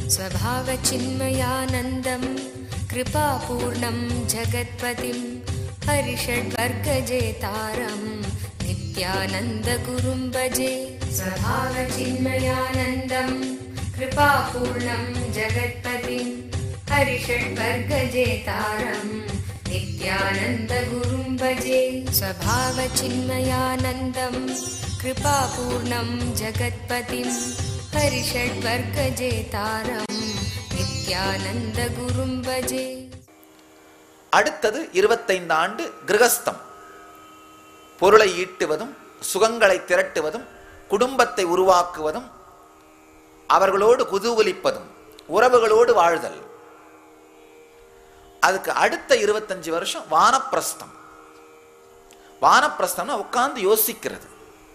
स्वभावचिन्मयानन्दं कृपापूर्णं जगत्पतिं हरिषड्वर्गजेतारं नित्यानन्दगुरुं भजे स्वभावचिन्मयानन्दं कृपापूर्णं जगत्पतिं हरिषड्वर्गजेतारं नित्यानन्दगुरुं भजे स्वभावचिन्मयानन्दं कृपापूर्णं जगत्पतिं हरिषड्वर्गजेतारं नित्यानन्दगुरुं भजे அடுத்தது இருபத்தைந்து ஆண்டு கிரகஸ்தம் பொருளை ஈட்டுவதும் சுகங்களை திரட்டுவதும் குடும்பத்தை உருவாக்குவதும் அவர்களோடு குதூகலிப்பதும் உறவுகளோடு வாழ்தல் அதுக்கு அடுத்த இருபத்தஞ்சு வருஷம் வானப்பிரஸ்தம் வானப்பிரஸ்தம்னா உட்கார்ந்து யோசிக்கிறது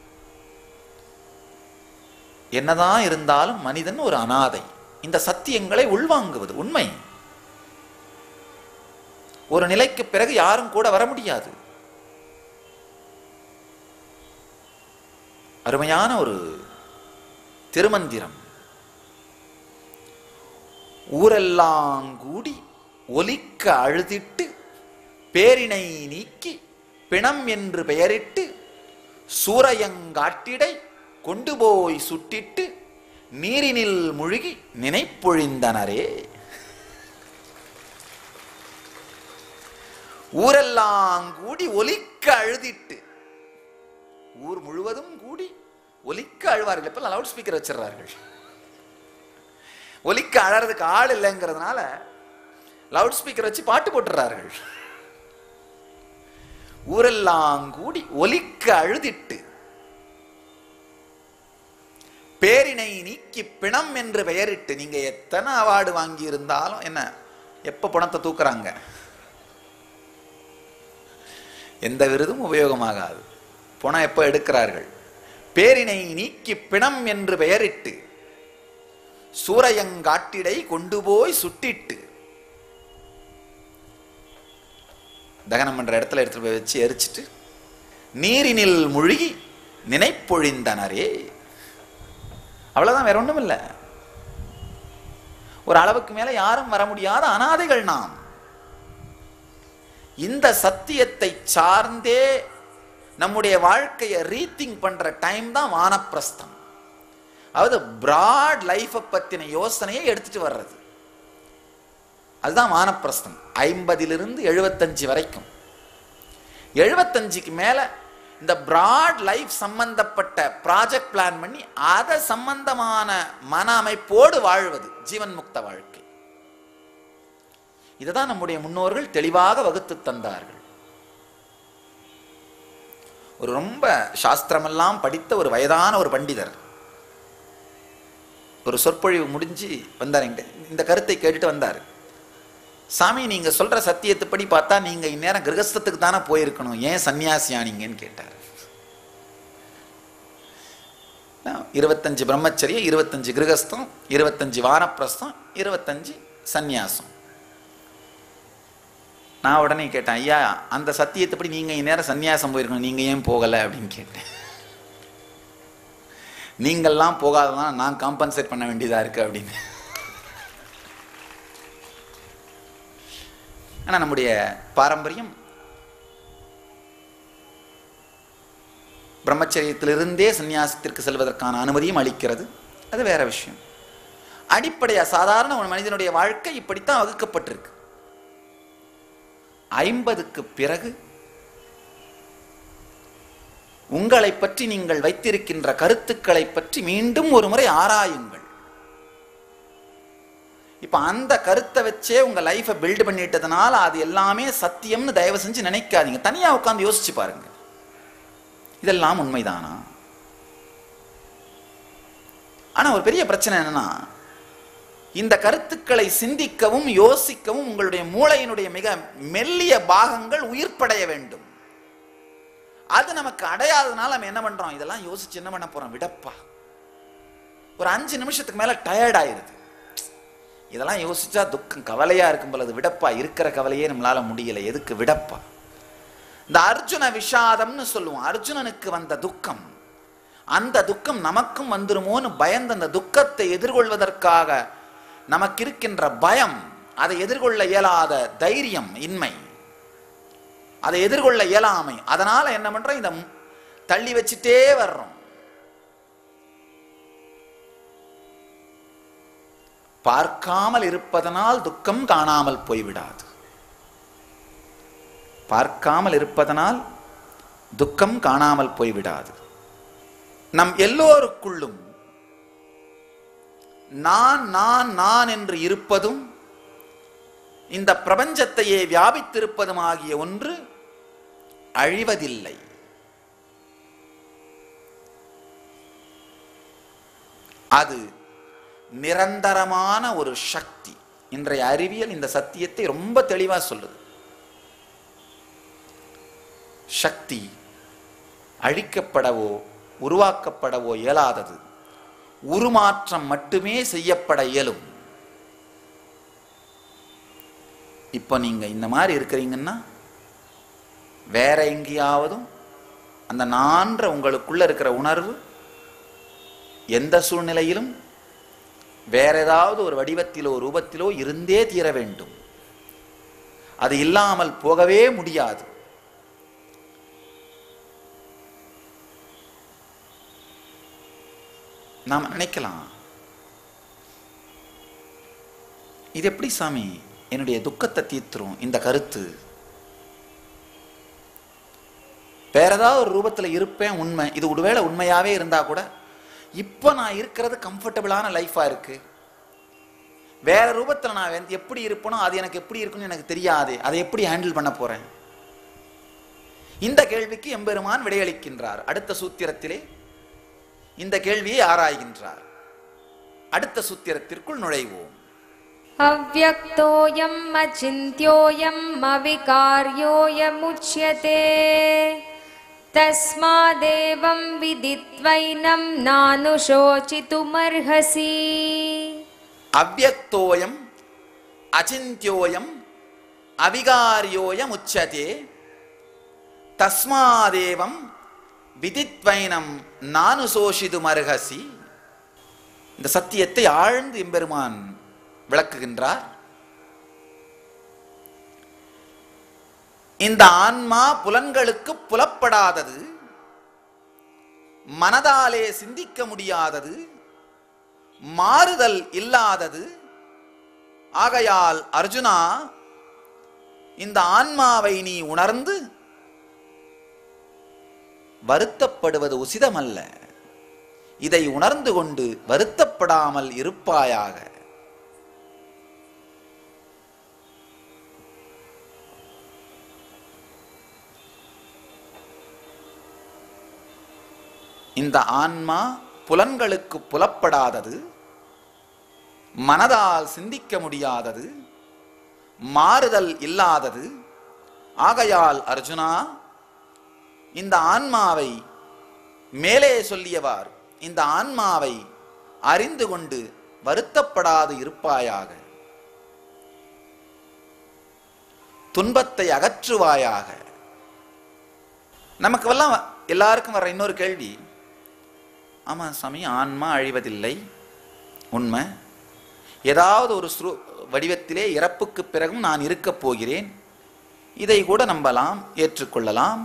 என்னதான் இருந்தாலும் மனிதன் ஒரு அனாதை இந்த சத்தியங்களை உள்வாங்குவது உண்மை ஒரு நிலைக்கு பிறகு யாரும் கூட வர முடியாது அருமையான ஒரு திருமந்திரம் ஊரெல்லாம் கூடி ஒலிக்க அழுதிட்டு பேரினை நீக்கி பிணம் என்று பெயரிட்டு சூரையங்காட்டிடை கொண்டு போய் சுட்டிட்டு நீரினில் முழுகி நினைப்பொழிந்தனரே ஊரெல்லாம் கூடி ஒலிக்க அழுதிட்டு ஊர் முழுவதும் கூடி ஒலிக்க அழுவார்கள் இப்ப லவுட் ஸ்பீக்கர் வச்சிடுறார்கள் ஒலிக்க அழறதுக்கு ஆள் இல்லைங்கிறதுனால லவுட் ஸ்பீக்கர் வச்சு பாட்டு போட்டுறார்கள் ஊரெல்லாம் கூடி ஒலிக்க அழுதிட்டு பேரினை நீக்கி பிணம் என்று பெயரிட்டு நீங்க எத்தனை அவார்டு வாங்கி இருந்தாலும் என்ன எப்ப பணத்தை தூக்குறாங்க எந்த விருதும் உபயோகமாகாது பணம் எப்போ எடுக்கிறார்கள் பேரினை நீக்கி பிணம் என்று பெயரிட்டு சூரையங்காட்டிடை கொண்டு போய் சுட்டிட்டு தகனம் என்ற இடத்துல எடுத்துட்டு போய் வச்சு எரிச்சிட்டு நீரினில் முழுகி நினைப்பொழிந்தனரே அவ்வளவுதான் வேற ஒண்ணும் இல்லை ஒரு அளவுக்கு மேல யாரும் வர முடியாத அனாதைகள் நாம் இந்த சத்தியத்தை சார்ந்தே நம்முடைய வாழ்க்கையை ரீதிங் பண்ற டைம் தான் வானப்பிரஸ்தம் அதாவது பிராட் லைஃபை பத்தின யோசனையை எடுத்துட்டு வர்றது அதுதான் வானப்பிரஸ்தம் ஐம்பதிலிருந்து எழுபத்தஞ்சு வரைக்கும் எழுபத்தஞ்சுக்கு மேல இந்த பிராட் லைஃப் சம்பந்தப்பட்ட ப்ராஜெக்ட் பிளான் பண்ணி அதை சம்பந்தமான மன அமைப்போடு வாழ்வது ஜீவன் முக்த வாழ்க்கை இதுதான் நம்முடைய முன்னோர்கள் தெளிவாக வகுத்து தந்தார்கள் ஒரு ரொம்ப சாஸ்திரமெல்லாம் படித்த ஒரு வயதான ஒரு பண்டிதர் ஒரு சொற்பொழிவு முடிஞ்சு வந்தார் என்கிட்ட. இந்த கருத்தை கேட்டுட்டு வந்தார் சாமி நீங்க சொல்ற சத்தியத்தைப்படி பார்த்தா நீங்க இந்நேரம் கிரகஸ்தத்துக்கு தானே போயிருக்கணும் ஏன் சன்னியாசியானீங்கன்னு கேட்டார் நான் இருபத்தஞ்சு பிரம்மச்சரியம் இருபத்தஞ்சு கிரகஸ்தம் இருபத்தஞ்சு வானப்பிரஸ்தம் இருபத்தஞ்சு சந்நியாசம் நான் உடனே கேட்டேன் ஐயா அந்த சத்தியத்தைப்படி நீங்க இந்நேரம் சந்நியாசம் போயிருக்கணும் நீங்க ஏன் போகல அப்படின்னு கேட்டேன் நீங்கள்லாம் போகாததான் நான் காம்பன்சேட் பண்ண வேண்டியதா இருக்கு அப்படின்னு ஆனா நம்முடைய பாரம்பரியம் பிரம்மச்சரியத்திலிருந்தே சந்நியாசத்திற்கு செல்வதற்கான அனுமதியும் அளிக்கிறது அது வேற விஷயம் அடிப்படையா சாதாரண ஒரு மனிதனுடைய வாழ்க்கை இப்படித்தான் வகுக்கப்பட்டிருக்கு ஐம்பதுக்கு பிறகு உங்களை பற்றி நீங்கள் வைத்திருக்கின்ற கருத்துக்களை பற்றி மீண்டும் ஒரு முறை ஆராயுங்கள் இப்ப அந்த கருத்தை வச்சே உங்க லைஃபை பில்ட் பண்ணிட்டதுனால அது எல்லாமே சத்தியம்னு தயவு செஞ்சு நினைக்காதீங்க தனியா உட்கார்ந்து யோசிச்சு பாருங்க இதெல்லாம் உண்மைதானா ஆனா ஒரு பெரிய பிரச்சனை என்னன்னா இந்த கருத்துக்களை சிந்திக்கவும் யோசிக்கவும் உங்களுடைய மூளையினுடைய மிக மெல்லிய பாகங்கள் உயிர்ப்படைய வேண்டும் அது நமக்கு அடையாதனால நம்ம என்ன பண்றோம் இதெல்லாம் யோசிச்சு என்ன பண்ண போறோம் விடப்பா ஒரு அஞ்சு நிமிஷத்துக்கு மேல டயர்ட் ஆயிருது இதெல்லாம் யோசிச்சா துக்கம் கவலையா இருக்கும் பொழுது விடப்பா இருக்கிற கவலையே நம்மளால முடியல எதுக்கு விடப்பா இந்த அர்ஜுன விஷாதம்னு சொல்லுவோம் அர்ஜுனனுக்கு வந்த துக்கம் அந்த துக்கம் நமக்கும் வந்துருமோன்னு பயந்து அந்த துக்கத்தை எதிர்கொள்வதற்காக நமக்கு இருக்கின்ற பயம் அதை எதிர்கொள்ள இயலாத தைரியம் இன்மை அதை எதிர்கொள்ள இயலாமை அதனால என்ன பண்றோம் இந்த மு- தள்ளி வச்சுட்டே வர்றோம் பார்க்காமல் இருப்பதனால் துக்கம் காணாமல் போய்விடாது பார்க்காமல் இருப்பதனால் துக்கம் காணாமல் போய்விடாது நம் எல்லோருக்குள்ளும் நான் நான் நான் என்று இருப்பதும் இந்த பிரபஞ்சத்தையே வியாபித்திருப்பதுமாகிய ஒன்று அழிவதில்லை அது நிரந்தரமான ஒரு சக்தி இன்றைய அறிவியல் இந்த சத்தியத்தை ரொம்ப தெளிவா சொல்லுது சக்தி அழிக்கப்படவோ உருவாக்கப்படவோ இயலாதது உருமாற்றம் மட்டுமே செய்யப்பட இயலும் இப்போ நீங்க இந்த மாதிரி இருக்கிறீங்கன்னா வேற எங்கேயாவதும் அந்த நான்ற உங்களுக்குள்ள இருக்கிற உணர்வு எந்த சூழ்நிலையிலும் வேற ஏதாவது ஒரு வடிவத்திலோ ரூபத்திலோ இருந்தே தீர வேண்டும் அது இல்லாமல் போகவே முடியாது நாம் நினைக்கலாம் இது எப்படி சாமி என்னுடைய துக்கத்தை தீர்த்துரும் இந்த கருத்து வேற ஏதாவது ஒரு ரூபத்துல இருப்பேன் உண்மை இது ஒருவேளை உண்மையாவே இருந்தா கூட இப்போ நான் இருக்கிறது கம்ஃபர்டபுளான லைஃபா இருக்கு வேற ரூபத்துல நான் வந்து எப்படி இருப்பனோ அது எனக்கு எப்படி இருக்குன்னு எனக்கு தெரியாது அதை எப்படி ஹேண்டில் பண்ண போறேன் இந்த கேள்விக்கு எம்பெருமான் விடையளிக்கின்றார் அடுத்த சூத்திரத்திலே இந்த கேள்வியை ஆராய்கின்றார் அடுத்த சூத்திரத்திற்குள் நுழைவோம் अव्यक्तोऽयम् अचिन्त्योऽयम् अविकार्योऽयमुच्यते तस्मादेवं विदित्वैनं नानुशोचितुमर्हसि அவ்யக்தோயம் அச்சிந்தியோயம் அவிகாரியோயம் உச்சதே தஸ்மாதேவம் விதித்வைனம் நானு சோஷிது மருகசி இந்த சத்தியத்தை ஆழ்ந்து எம்பெருமான் விளக்குகின்றார் இந்த ஆன்மா புலன்களுக்கு புலப்படாதது மனதாலே சிந்திக்க முடியாதது மாறுதல் இல்லாதது ஆகையால் அர்ஜுனா இந்த ஆன்மாவை நீ உணர்ந்து வருத்தப்படுவது உசிதமல்ல இதை உணர்ந்து கொண்டு வருத்தப்படாமல் இருப்பாயாக இந்த ஆன்மா புலன்களுக்கு புலப்படாதது மனதால் சிந்திக்க முடியாதது மாறுதல் இல்லாதது ஆகையால் அர்ஜுனா இந்த ஆன்மாவை மேலே சொல்லியவார் இந்த ஆன்மாவை அறிந்து கொண்டு வருத்தப்படாது இருப்பாயாக துன்பத்தை அகற்றுவாயாக நமக்கு எல்லாம் எல்லாருக்கும் வர இன்னொரு கேள்வி ஆமா சாமி ஆன்மா அழிவதில்லை உண்மை ஏதாவது ஒரு ஸ்ரு வடிவத்திலே இறப்புக்கு பிறகும் நான் இருக்கப் போகிறேன் இதை கூட நம்பலாம் ஏற்றுக்கொள்ளலாம்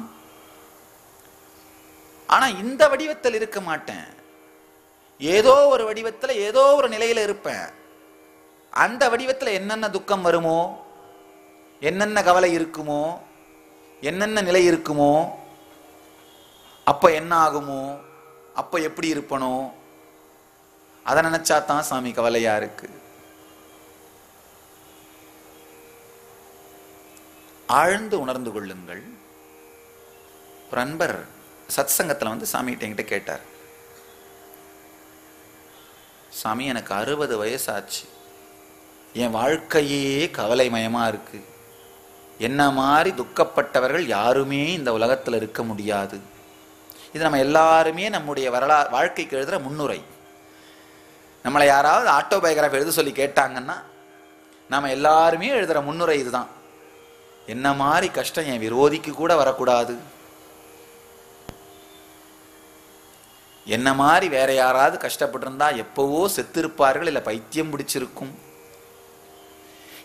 ஆனா இந்த வடிவத்தில் இருக்க மாட்டேன் ஏதோ ஒரு வடிவத்துல ஏதோ ஒரு நிலையில இருப்பேன் அந்த வடிவத்துல என்னென்ன துக்கம் வருமோ என்னென்ன கவலை இருக்குமோ என்னென்ன நிலை இருக்குமோ அப்ப என்ன ஆகுமோ அப்ப எப்படி இருப்பனோ அதை நினைச்சா தான் சாமி கவலையா இருக்கு ஆழ்ந்து உணர்ந்து கொள்ளுங்கள் ஒரு அன்பர் சத் சங்கத்துல வந்து சாமிகிட்ட என்கிட்ட கேட்டார் சாமி எனக்கு அறுபது வயசாச்சு என் வாழ்க்கையே கவலைமயமா இருக்கு என்ன மாதிரி துக்கப்பட்டவர்கள் யாருமே இந்த உலகத்துல இருக்க முடியாது இது நம்ம எல்லாருமே நம்முடைய வரலா வாழ்க்கைக்கு எழுதுற முன்னுரை நம்மளை யாராவது ஆட்டோபயோகிராஃபி எழுத சொல்லி கேட்டாங்கன்னா நாம எல்லாருமே எழுதுற முன்னுரை இதுதான் என்ன மாதிரி கஷ்டம் என் விரோதிக்கு கூட வரக்கூடாது என்ன மாதிரி வேற யாராவது கஷ்டப்பட்டிருந்தா எப்பவோ செத்திருப்பார்கள் இல்லை பைத்தியம் பிடிச்சிருக்கும்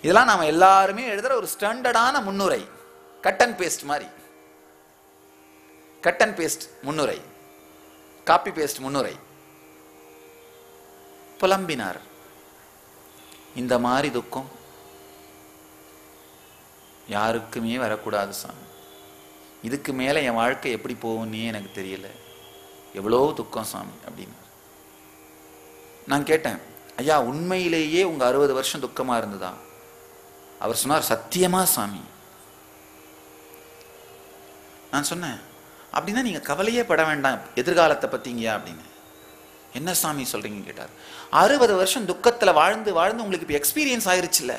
இதெல்லாம் நாம எல்லாருமே எழுதுற ஒரு ஸ்டாண்டர்டான முன்னுரை கட் அண்ட் பேஸ்ட் மாதிரி கட் அண்ட் பேஸ்ட் முன்னுரை காப்பி பேஸ்ட் முன்னுரை புலம்பினார் இந்த மாதிரி துக்கம் யாருக்குமே வரக்கூடாது சாமி இதுக்கு மேலே என் வாழ்க்கை எப்படி போகும்னே எனக்கு தெரியல எவ்வளோ துக்கம் சாமி அப்படின்னார் நான் கேட்டேன் ஐயா உண்மையிலேயே உங்க அறுபது வருஷம் துக்கமா இருந்ததா அவர் சொன்னார் சத்தியமா சாமி நான் சொன்னேன் அப்படின்னா நீங்க கவலையே பட வேண்டாம் எதிர்காலத்தை பத்தீங்கயா அப்படின்னு என்ன சாமி சொல்றீங்க கேட்டார் அறுபது வருஷம் துக்கத்துல வாழ்ந்து வாழ்ந்து உங்களுக்கு இப்போ எக்ஸ்பீரியன்ஸ் ஆயிருச்சுல்ல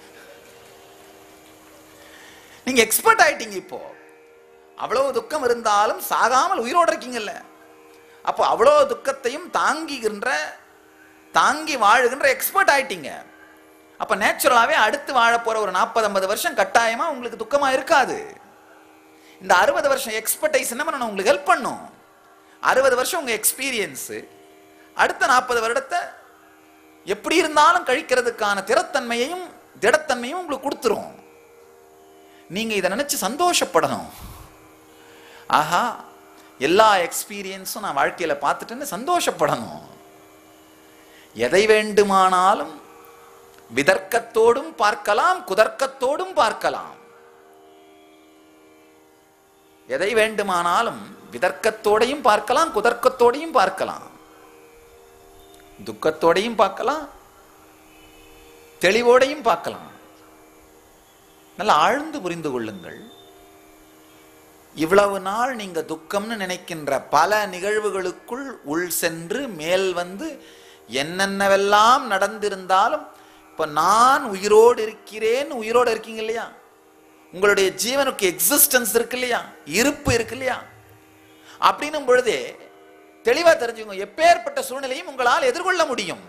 நீங்க எக்ஸ்பர்ட் ஆயிட்டீங்க இப்போ அவ்வளவு துக்கம் இருந்தாலும் சாகாமல் உயிரோடு இருக்கீங்கல்ல அப்போ அவ்வளோ துக்கத்தையும் தாங்கிக்கின்ற தாங்கி வாழுகின்ற எக்ஸ்பர்ட் ஆயிட்டீங்க அப்ப நேச்சுரலாவே அடுத்து வாழ போற ஒரு நாற்பது ஐம்பது வருஷம் கட்டாயமா உங்களுக்கு துக்கமா இருக்காது இந்த அறுபது வருஷம் எக்ஸ்பர்டைஸ் என்ன பண்ணணும் உங்களுக்கு ஹெல்ப் பண்ணும் அறுபது வருஷம் உங்க எக்ஸ்பீரியன்ஸ் அடுத்த நாற்பது வருடத்தை எப்படி இருந்தாலும் கழிக்கிறதுக்கான திறத்தன்மையையும் திடத்தன்மையும் உங்களுக்கு கொடுத்துரும் நீங்க இதை நினைச்சு சந்தோஷப்படணும் ஆஹா எல்லா எக்ஸ்பீரியன்ஸும் நான் வாழ்க்கையில பார்த்துட்டேன்னு சந்தோஷப்படணும் எதை வேண்டுமானாலும் விதர்க்கத்தோடும் பார்க்கலாம் குதர்க்கத்தோடும் பார்க்கலாம் எதை வேண்டுமானாலும் விதர்க்கத்தோடையும் பார்க்கலாம் குதர்க்கத்தோடையும் பார்க்கலாம் துக்கத்தோடையும் பார்க்கலாம் தெளிவோடையும் பார்க்கலாம் நல்லா ஆழ்ந்து புரிந்து கொள்ளுங்கள் இவ்வளவு நாள் நீங்க துக்கம்னு நினைக்கின்ற பல நிகழ்வுகளுக்குள் உள் சென்று மேல் வந்து என்னென்னவெல்லாம் நடந்திருந்தாலும் இப்ப நான் உயிரோடு இருக்கிறேன் உயிரோடு இருக்கீங்க இல்லையா உங்களுடைய ஜீவனுக்கு எக்ஸிஸ்டன்ஸ் இருக்கு இல்லையா இருப்பு இருக்கு இல்லையா அப்படின்னும் பொழுதே தெளிவா தெரிஞ்சுக்கோங்க எப்பேற்பட்ட சூழ்நிலையும் உங்களால் எதிர்கொள்ள முடியும்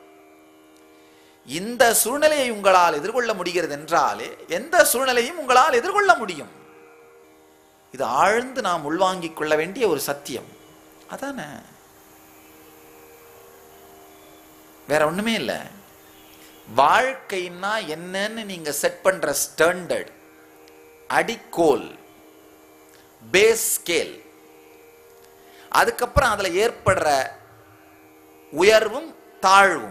இந்த சூழ்நிலையை உங்களால் எதிர்கொள்ள முடிகிறது என்றாலே எந்த சூழ்நிலையும் உங்களால் எதிர்கொள்ள முடியும் இது ஆழ்ந்து நாம் உள்வாங்கிக் கொள்ள வேண்டிய ஒரு சத்தியம் அதானே வேற ஒண்ணுமே இல்லை வாழ்க்கைன்னா என்னன்னு நீங்க செட் பண்ற ஸ்டாண்டர்ட் அடிக்கோல் பேஸ் ஸ்கேல் அதுக்கப்புறம் அதுல ஏற்படுற உயர்வும் தாழ்வும்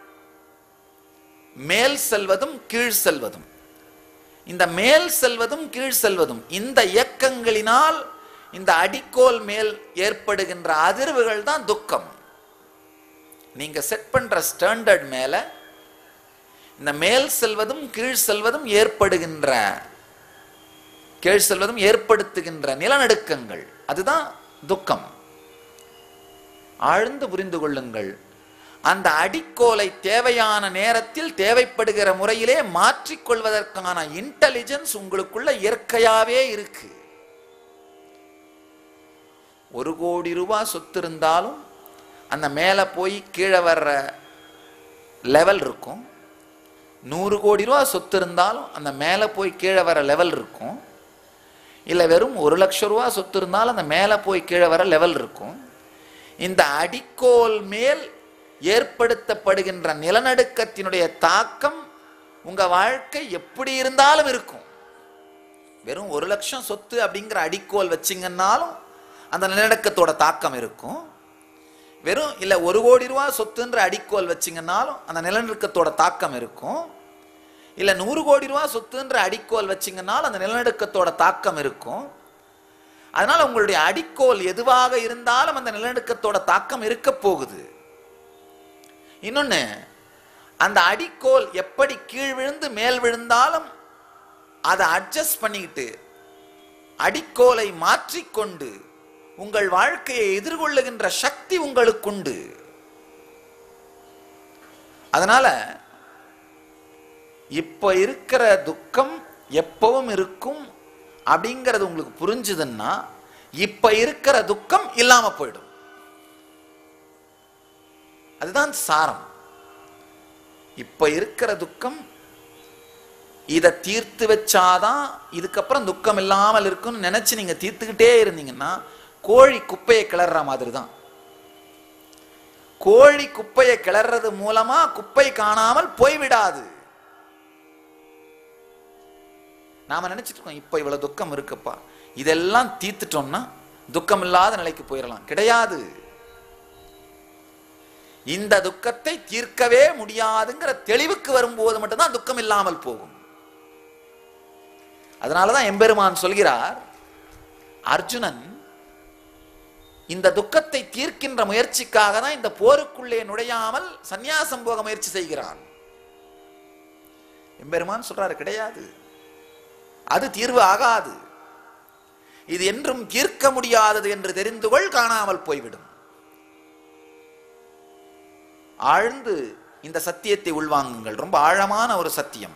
மேல் செல்வதும் கீழ் செல்வதும் இந்த மேல் செல்வதும் கீழ் செல்வதும் இந்த இயக்கங்களினால் இந்த அடிக்கோல் மேல் ஏற்படுகின்ற அதிர்வுகள் தான் துக்கம் நீங்க செட் பண்ற ஸ்டாண்டர்ட் மேல இந்த மேல் செல்வதும் கீழ் செல்வதும் ஏற்படுகின்ற கீழ் செல்வதும் ஏற்படுத்துகின்ற நிலநடுக்கங்கள் அதுதான் துக்கம் ஆழ்ந்து புரிந்து கொள்ளுங்கள் அந்த அடிக்கோலை தேவையான நேரத்தில் தேவைப்படுகிற முறையிலே மாற்றிக்கொள்வதற்கான இன்டெலிஜென்ஸ் உங்களுக்குள்ள இயற்கையாவே இருக்கு ஒரு கோடி ரூபாய் சொத்து இருந்தாலும் அந்த மேலே போய் கீழே வர்ற லெவல் இருக்கும் நூறு கோடி ரூபா சொத்து இருந்தாலும் அந்த மேலே போய் கீழே வர லெவல் இருக்கும் இல்லை வெறும் ஒரு லட்சம் ரூபா சொத்து இருந்தாலும் அந்த மேலே போய் கீழே வர லெவல் இருக்கும் இந்த அடிக்கோல் மேல் ஏற்படுத்தப்படுகின்ற நிலநடுக்கத்தினுடைய தாக்கம் உங்க வாழ்க்கை எப்படி இருந்தாலும் இருக்கும் வெறும் ஒரு லட்சம் சொத்து அப்படிங்கிற அடிக்கோல் வச்சிங்கன்னாலும் அந்த நிலநடுக்கத்தோட தாக்கம் இருக்கும் வெறும் இல்ல ஒரு கோடி ரூபா சொத்துன்ற அடிக்கோல் வச்சிங்கன்னாலும் அந்த நிலநடுக்கத்தோட தாக்கம் இருக்கும் இல்ல நூறு கோடி ரூபா சொத்துன்ற அடிக்கோல் வச்சிங்கன்னாலும் அந்த நிலநடுக்கத்தோட தாக்கம் இருக்கும் அதனால உங்களுடைய அடிக்கோல் எதுவாக இருந்தாலும் அந்த நிலநடுக்கத்தோட தாக்கம் இருக்க போகுது இன்னொன்னு அந்த அடிக்கோல் எப்படி கீழ் விழுந்து மேல் விழுந்தாலும் அதை அட்ஜஸ்ட் பண்ணிக்கிட்டு அடிக்கோலை மாற்றிக்கொண்டு உங்கள் வாழ்க்கையை எதிர்கொள்ளுகின்ற சக்தி உங்களுக்குண்டு அதனால இப்ப இருக்கிற துக்கம் எப்பவும் இருக்கும் அப்படிங்கிறது உங்களுக்கு புரிஞ்சுதுன்னா இப்ப இருக்கிற துக்கம் இல்லாம போயிடும் அதுதான் சாரம் இப்ப இருக்கிற துக்கம் இதை தீர்த்து வச்சாதான் இதுக்கப்புறம் துக்கம் இல்லாமல் இருக்கும்னு நினைச்சு நீங்க தீர்த்துக்கிட்டே இருந்தீங்கன்னா கோழி குப்பையை கிளற மாதிரி தான் கோழி குப்பையை கிளறது மூலமா குப்பை காணாமல் போய்விடாது நாம நினைச்சிட்டு இருக்கோம் இப்போ இவ்வளவு துக்கம் இருக்குப்பா இதெல்லாம் தீர்த்துட்டோம்னா துக்கம் இல்லாத நிலைக்கு போயிடலாம் கிடையாது இந்த துக்கத்தை தீர்க்கவே முடியாதுங்கிற தெளிவுக்கு வரும்போது மட்டும்தான் துக்கம் இல்லாமல் போகும் அதனாலதான் எம்பெருமான் சொல்கிறார் அர்ஜுனன் இந்த துக்கத்தை தீர்க்கின்ற முயற்சிக்காக தான் இந்த போருக்குள்ளே நுழையாமல் சந்நியாசம் போக முயற்சி செய்கிறான் எம்பெருமான் சொல்றாரு கிடையாது அது தீர்வு ஆகாது இது என்றும் தீர்க்க முடியாதது என்று தெரிந்து கொள் காணாமல் போய்விடும் ஆழ்ந்து இந்த சத்தியத்தை உள்வாங்குங்கள் ரொம்ப ஆழமான ஒரு சத்தியம்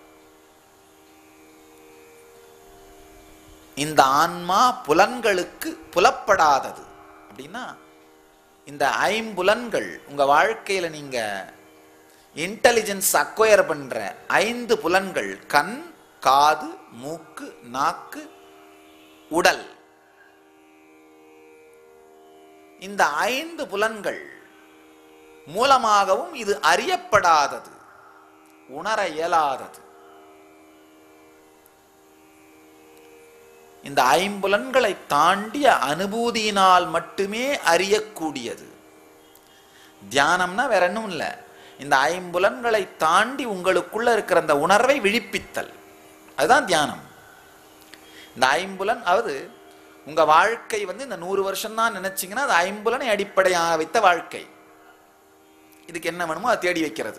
இந்த ஆன்மா புலன்களுக்கு புலப்படாதது அப்படின்னா இந்த ஐம்புலன்கள் உங்க வாழ்க்கையில நீங்க இன்டெலிஜென்ஸ் அக்வயர் பண்ற ஐந்து புலன்கள் கண் காது மூக்கு நாக்கு உடல் இந்த ஐந்து புலன்கள் மூலமாகவும் இது அறியப்படாதது உணர இயலாதது இந்த ஐம்புலன்களை தாண்டிய அனுபூதியினால் மட்டுமே அறியக்கூடியது தியானம்னா வேற ஒன்றும் இல்லை இந்த ஐம்புலன்களை தாண்டி உங்களுக்குள்ள இருக்கிற அந்த உணர்வை விழிப்பித்தல் அதுதான் தியானம் இந்த ஐம்புலன் அதாவது உங்க வாழ்க்கை வந்து இந்த நூறு வருஷம் தான் நினைச்சீங்கன்னா அது ஐம்புலனை அடிப்படையாக வைத்த வாழ்க்கை இதுக்கு என்ன வேணுமோ அதை தேடி வைக்கிறது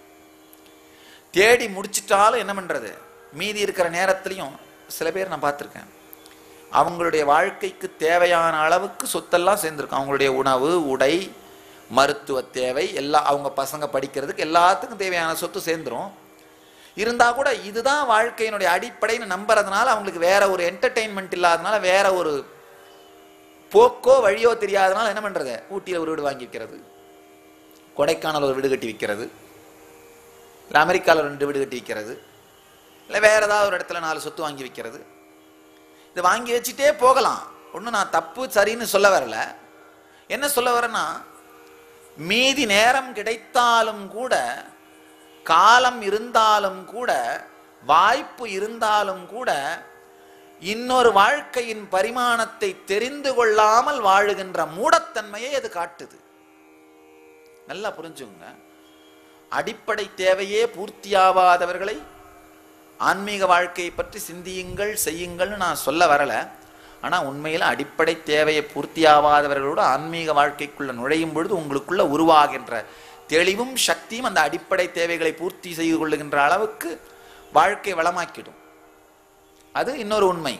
தேடி முடிச்சிட்டாலும் என்ன பண்றது மீதி இருக்கிற நேரத்திலையும் சில பேர் நான் பார்த்துருக்கேன் அவங்களுடைய வாழ்க்கைக்கு தேவையான அளவுக்கு சொத்தெல்லாம் சேர்ந்துருக்கும் அவங்களுடைய உணவு உடை மருத்துவ தேவை எல்லாம் அவங்க பசங்க படிக்கிறதுக்கு எல்லாத்துக்கும் தேவையான சொத்து சேர்ந்துரும் இருந்தா கூட இதுதான் வாழ்க்கையினுடைய அடிப்படைன்னு நம்புறதுனால அவங்களுக்கு வேற ஒரு என்டர்டெயின்மெண்ட் இல்லாதனால வேற ஒரு போக்கோ வழியோ தெரியாதனால என்ன பண்றது ஊட்டியில் ஒரு வீடு வாங்கி வைக்கிறது கொடைக்கானல் ஒரு வீடு கட்டி விற்கிறது இல்லை அமெரிக்காவில் ரெண்டு வீடு கட்டி விற்கிறது இல்லை வேற ஏதாவது ஒரு இடத்துல நாலு சொத்து வாங்கி வைக்கிறது இது வாங்கி வச்சுட்டே போகலாம் ஒன்றும் நான் தப்பு சரின்னு சொல்ல வரல என்ன சொல்ல வரேன்னா மீதி நேரம் கிடைத்தாலும் கூட காலம் இருந்தாலும் கூட வாய்ப்பு இருந்தாலும் கூட இன்னொரு வாழ்க்கையின் பரிமாணத்தை தெரிந்து கொள்ளாமல் வாழுகின்ற மூடத்தன்மையை அது காட்டுது நல்லா புரிஞ்சுங்க அடிப்படை தேவையே பூர்த்தியாவாதவர்களை ஆன்மீக வாழ்க்கையை பற்றி சிந்தியுங்கள் செய்யுங்கள்னு நான் சொல்ல வரல ஆனா உண்மையில் அடிப்படை தேவையை பூர்த்தியாவாதவர்களோட ஆன்மீக வாழ்க்கைக்குள்ள நுழையும் பொழுது உங்களுக்குள்ள உருவாகின்ற தெளிவும் சக்தியும் அந்த அடிப்படை தேவைகளை பூர்த்தி செய்து கொள்ளுகின்ற அளவுக்கு வாழ்க்கை வளமாக்கிடும் அது இன்னொரு உண்மை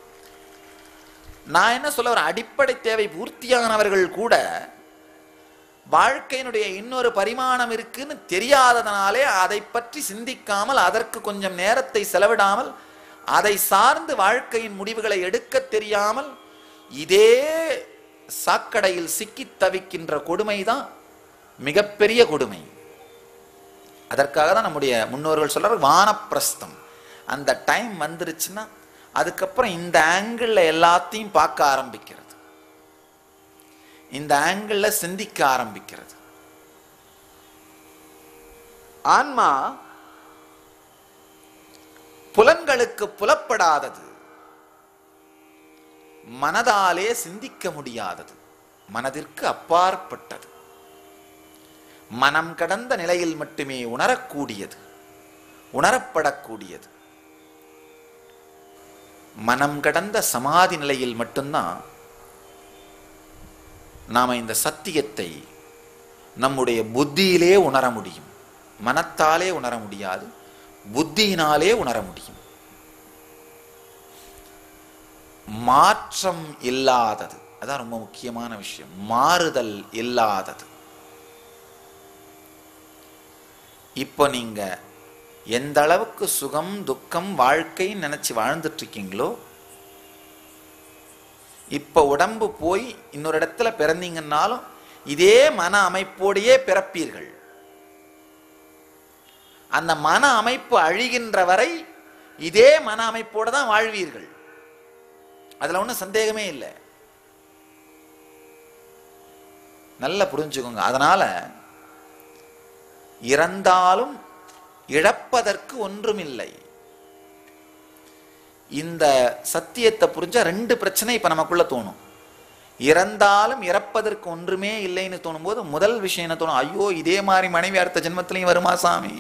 நான் என்ன சொல்ல வரேன் அடிப்படை தேவை பூர்த்தியானவர்கள் கூட வாழ்க்கையினுடைய இன்னொரு பரிமாணம் இருக்குன்னு தெரியாததனாலே அதை பற்றி சிந்திக்காமல் அதற்கு கொஞ்சம் நேரத்தை செலவிடாமல் அதை சார்ந்து வாழ்க்கையின் முடிவுகளை எடுக்க தெரியாமல் இதே சாக்கடையில் சிக்கித் தவிக்கின்ற கொடுமைதான் மிகப்பெரிய கொடுமை அதற்காக தான் நம்முடைய முன்னோர்கள் சொல்றாரு வானப்பிரஸ்தம் அந்த டைம் வந்துருச்சுன்னா அதுக்கப்புறம் இந்த ஆங்கிள் எல்லாத்தையும் பார்க்க ஆரம்பிக்கிறது இந்த ஆங்கிள் சிந்திக்க ஆரம்பிக்கிறது ஆன்மா புலன்களுக்கு புலப்படாதது மனதாலே சிந்திக்க முடியாதது மனதிற்கு அப்பாற்பட்டது மனம் கடந்த நிலையில் மட்டுமே உணரக்கூடியது உணரப்படக்கூடியது மனம் கடந்த சமாதி நிலையில் மட்டும்தான் நாம இந்த சத்தியத்தை நம்முடைய புத்தியிலே உணர முடியும் மனத்தாலே உணர முடியாது புத்தியினாலே உணர முடியும் மாற்றம் இல்லாதது அதான் ரொம்ப முக்கியமான விஷயம் மாறுதல் இல்லாதது இப்போ நீங்க எந்த அளவுக்கு சுகம் துக்கம் வாழ்க்கைன்னு நினைச்சு வாழ்ந்துட்டு இருக்கீங்களோ இப்ப உடம்பு போய் இன்னொரு இடத்துல பிறந்தீங்கன்னாலும் இதே மன அமைப்போடையே பிறப்பீர்கள் அந்த மன அமைப்பு அழிகின்ற வரை இதே மன அமைப்போட தான் வாழ்வீர்கள் அதுல ஒன்றும் சந்தேகமே இல்லை நல்லா புரிஞ்சுக்கோங்க அதனால இறந்தாலும் இழப்பதற்கு ஒன்றுமில்லை இந்த சத்தியத்தை புரிஞ்சா ரெண்டு பிரச்சனை இப்ப நமக்குள்ள தோணும் இறந்தாலும் இறப்பதற்கு ஒன்றுமே இல்லைன்னு தோணும்போது முதல் விஷயம் என்ன தோணும் ஐயோ இதே மாதிரி மனைவி அடுத்த ஜென்மத்திலையும் வருமா சாமி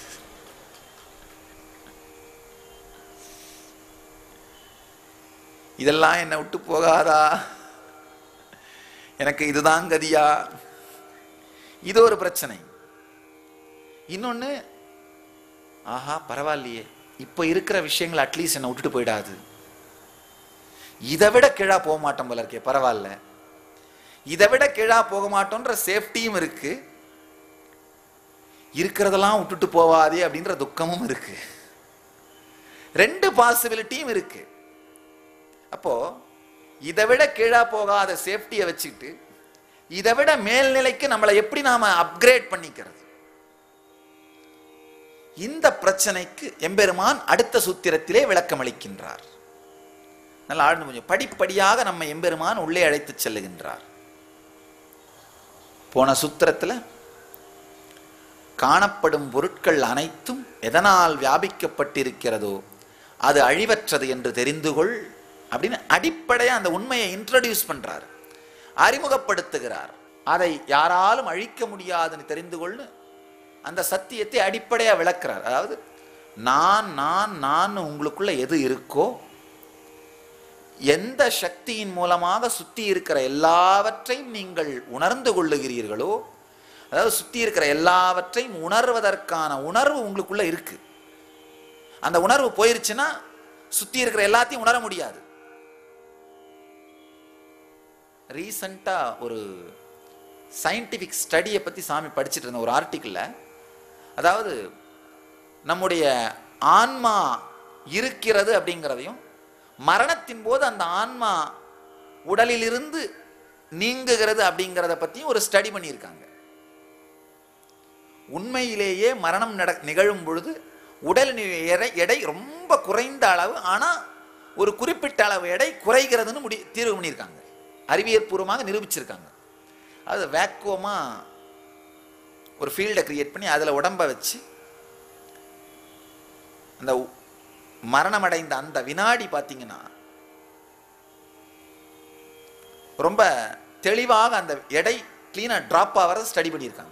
இதெல்லாம் என்னை விட்டு போகாதா எனக்கு இதுதான் கதியா இது ஒரு பிரச்சனை இன்னொன்னு ஆஹா பரவாயில்லையே இப்போ இருக்கிற விஷயங்கள் அட்லீஸ்ட் என்னை விட்டுட்டு போயிடாது இதை விட கீழா போக மாட்டோம் போல இருக்கே பரவாயில்ல இதை விட கீழா போக மாட்டோன்ற சேஃப்டியும் இருக்கு இருக்கிறதெல்லாம் விட்டுட்டு போவாதே அப்படின்ற துக்கமும் இருக்கு ரெண்டு பாசிபிலிட்டியும் இருக்கு அப்போ இதை விட கீழா போகாத சேஃப்டியை வச்சுட்டு இதை விட மேல்நிலைக்கு நம்மளை எப்படி நாம அப்கிரேட் பண்ணிக்கிறது இந்த பிரச்சனைக்கு எம்பெருமான் அடுத்த சூத்திரத்திலே விளக்கம் அளிக்கின்றார் நல்லா ஆழ்ந்து கொஞ்சம் படிப்படியாக நம்ம எம்பெருமான் உள்ளே அழைத்து செல்லுகின்றார் போன சூத்திரத்துல காணப்படும் பொருட்கள் அனைத்தும் எதனால் வியாபிக்கப்பட்டிருக்கிறதோ அது அழிவற்றது என்று தெரிந்து கொள் அப்படின்னு அடிப்படையா அந்த உண்மையை இன்ட்ரடியூஸ் பண்றார் அறிமுகப்படுத்துகிறார் அதை யாராலும் அழிக்க முடியாதுன்னு தெரிந்து கொள்னு அந்த சத்தியத்தை அடிப்படையா விளக்குறார் அதாவது நான் நான் நான் உங்களுக்குள்ள எது இருக்கோ எந்த சக்தியின் மூலமாக சுத்தி இருக்கிற எல்லாவற்றையும் நீங்கள் உணர்ந்து கொள்ளுகிறீர்களோ அதாவது சுத்தி இருக்கிற எல்லாவற்றையும் உணர்வதற்கான உணர்வு உங்களுக்குள்ள இருக்கு அந்த உணர்வு போயிருச்சுன்னா சுத்தி இருக்கிற எல்லாத்தையும் உணர முடியாது ரீசண்டா ஒரு சயின்டிஃபிக் ஸ்டடியை பத்தி சாமி படிச்சுட்டு இருந்த ஒரு ஆர்டிக்கிளில் அதாவது நம்முடைய ஆன்மா இருக்கிறது அப்படிங்கிறதையும் மரணத்தின் போது அந்த ஆன்மா உடலிலிருந்து நீங்குகிறது அப்படிங்கிறத பற்றியும் ஒரு ஸ்டடி பண்ணியிருக்காங்க உண்மையிலேயே மரணம் நட நிகழும் பொழுது உடல் நி- எடை எடை ரொம்ப குறைந்த அளவு ஆனால் ஒரு குறிப்பிட்ட அளவு எடை குறைகிறதுன்னு முடி தீர்வு பண்ணியிருக்காங்க அறிவியல் பூர்வமாக நிரூபிச்சிருக்காங்க அது வேக்குவமாக ஒரு ஃபீல்டை கிரியேட் பண்ணி அதில் உடம்ப வச்சு அந்த உ- மரணமடைந்த அந்த வினாடி பார்த்தீங்கன்னா ரொம்ப தெளிவாக அந்த எடை கிளீனாக ட்ராப் ஆகிறத ஸ்டடி பண்ணியிருக்காங்க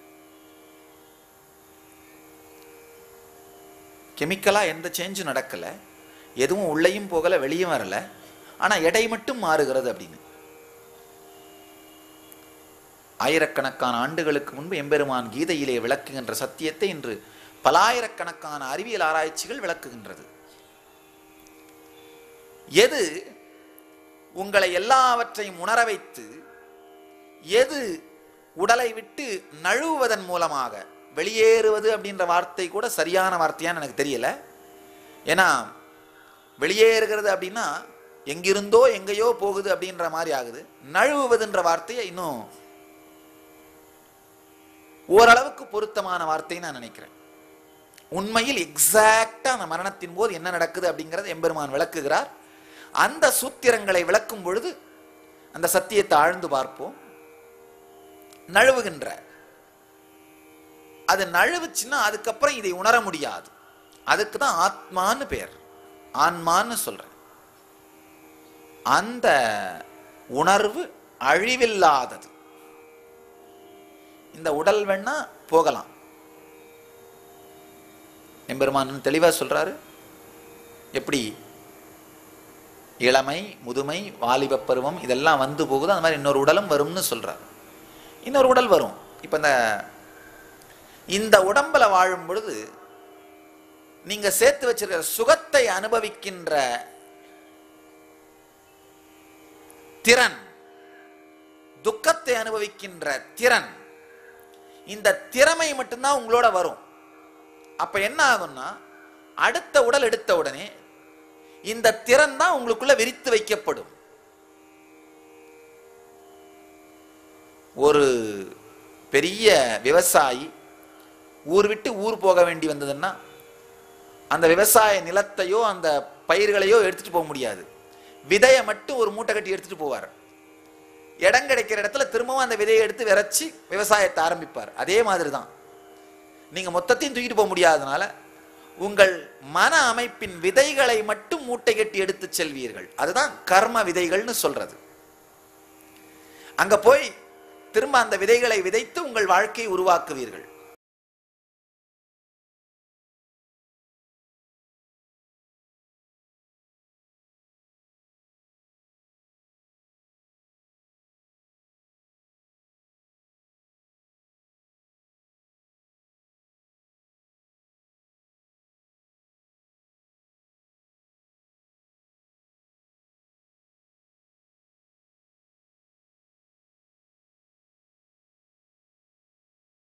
கெமிக்கலாக எந்த சேஞ்சும் நடக்கலை எதுவும் உள்ளேயும் போகலை வெளியும் வரல ஆனால் எடை மட்டும் மாறுகிறது அப்படின்னு ஆயிரக்கணக்கான ஆண்டுகளுக்கு முன்பு எம்பெருமான் கீதையிலே விளக்குகின்ற சத்தியத்தை இன்று பலாயிரக்கணக்கான அறிவியல் ஆராய்ச்சிகள் விளக்குகின்றது எது உங்களை எல்லாவற்றையும் உணர வைத்து எது உடலை விட்டு நழுவுவதன் மூலமாக வெளியேறுவது அப்படின்ற வார்த்தை கூட சரியான வார்த்தையான்னு எனக்கு தெரியல ஏன்னா வெளியேறுகிறது அப்படின்னா எங்கிருந்தோ எங்கேயோ போகுது அப்படின்ற மாதிரி ஆகுது நழுவுவதுன்ற வார்த்தையை இன்னும் ஓரளவுக்கு பொருத்தமான வார்த்தைன்னு நான் நினைக்கிறேன் உண்மையில் எக்ஸாக்டா அந்த மரணத்தின் போது என்ன நடக்குது அப்படிங்கறது எம்பெருமான் விளக்குகிறார் அந்த சூத்திரங்களை விளக்கும் பொழுது அந்த சத்தியத்தை ஆழ்ந்து பார்ப்போம் நழுவுகின்ற அது நழுவுச்சுன்னா அதுக்கப்புறம் இதை உணர முடியாது அதுக்கு தான் ஆத்மான்னு பேர் ஆன்மான்னு சொல்றேன் அந்த உணர்வு அழிவில்லாதது இந்த உடல் வேணா போகலாம் எம்பெருமான் தெளிவா சொல்றாரு எப்படி இளமை முதுமை வாலிப பருவம் இதெல்லாம் வந்து போகுது அந்த மாதிரி இன்னொரு உடலும் வரும்னு சொல்றாரு இன்னொரு உடல் வரும் இப்ப இந்த இந்த உடம்புல வாழும் பொழுது நீங்க சேர்த்து வச்சிருக்கிற சுகத்தை அனுபவிக்கின்ற திறன் துக்கத்தை அனுபவிக்கின்ற திறன் இந்த திறமை மட்டும்தான் உங்களோட வரும் அப்ப என்ன ஆகும்னா அடுத்த உடல் எடுத்த உடனே இந்த திறன் தான் உங்களுக்குள்ள விரித்து வைக்கப்படும் ஒரு பெரிய விவசாயி ஊர் விட்டு ஊர் போக வேண்டி வந்ததுன்னா அந்த விவசாய நிலத்தையோ அந்த பயிர்களையோ எடுத்துட்டு போக முடியாது விதையை மட்டும் ஒரு மூட்டை கட்டி எடுத்துட்டு போவார் இடம் கிடைக்கிற இடத்துல திரும்பவும் அந்த விதையை எடுத்து விதைச்சி விவசாயத்தை ஆரம்பிப்பார் அதே மாதிரி தான் நீங்க மொத்தத்தையும் தூக்கிட்டு போக முடியாதனால உங்கள் மன அமைப்பின் விதைகளை மட்டும் மூட்டை கட்டி எடுத்துச் செல்வீர்கள் அதுதான் கர்ம விதைகள்னு சொல்றது அங்க போய் திரும்ப அந்த விதைகளை விதைத்து உங்கள் வாழ்க்கையை உருவாக்குவீர்கள்